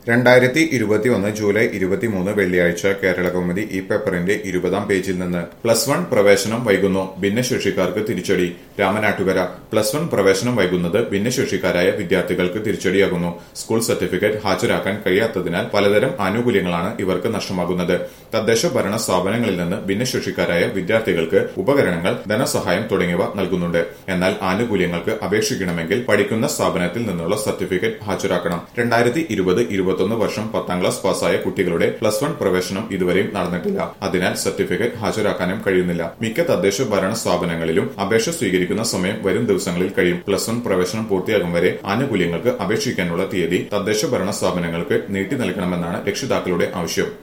രണ്ടായിരത്തി ഇരുപത്തിയൊന്ന് ജൂലൈ ഇരുപത്തിമൂന്ന് വെള്ളിയാഴ്ച കേരള കൗമുദി ഈ പേപ്പറിന്റെ ഇരുപതാം പേജിൽ നിന്ന് പ്ലസ് വൺ പ്രവേശനം വൈകുന്നു ഭിന്നശേഷിക്കാർക്ക് തിരിച്ചടി രാമനാട്ടുകര പ്ലസ് വൺ പ്രവേശനം വൈകുന്നത് ഭിന്നശേഷിക്കാരായ വിദ്യാർത്ഥികൾക്ക് തിരിച്ചടിയാകുന്നു സ്കൂൾ സർട്ടിഫിക്കറ്റ് ഹാജരാക്കാൻ കഴിയാത്തതിനാൽ പലതരം ആനുകൂല്യങ്ങളാണ് ഇവർക്ക് നഷ്ടമാകുന്നത് തദ്ദേശ ഭരണ സ്ഥാപനങ്ങളിൽ നിന്ന് ഭിന്നശേഷിക്കാരായ വിദ്യാർത്ഥികൾക്ക് ഉപകരണങ്ങൾ ധനസഹായം തുടങ്ങിയവ നൽകുന്നുണ്ട് എന്നാൽ ആനുകൂല്യങ്ങൾക്ക് അപേക്ഷിക്കണമെങ്കിൽ പഠിക്കുന്ന സ്ഥാപനത്തിൽ നിന്നുള്ള സർട്ടിഫിക്കറ്റ് ഹാജരാക്കണം രണ്ടായിരത്തി ഇരുപത് ഇരുപത്തൊന്ന് വർഷം പത്താം ക്ലാസ് പാസ്സായ കുട്ടികളുടെ പ്ലസ് വൺ പ്രവേശനം ഇതുവരെയും നടന്നിട്ടില്ല അതിനാൽ സർട്ടിഫിക്കറ്റ് ഹാജരാക്കാനും കഴിയുന്നില്ല മിക്ക തദ്ദേശ ഭരണ സ്ഥാപനങ്ങളിലും അപേക്ഷ സ്വീകരിക്കുന്ന സമയം വരും ദിവസങ്ങളിൽ കഴിയും പ്ലസ് വൺ പ്രവേശനം പൂർത്തിയാകും വരെ ആനുകൂല്യങ്ങൾക്ക് അപേക്ഷിക്കാനുള്ള തീയതി തദ്ദേശ ഭരണ സ്ഥാപനങ്ങൾക്ക് നീട്ടി നൽകണമെന്നാണ് രക്ഷിതാക്കളുടെ ആവശ്യം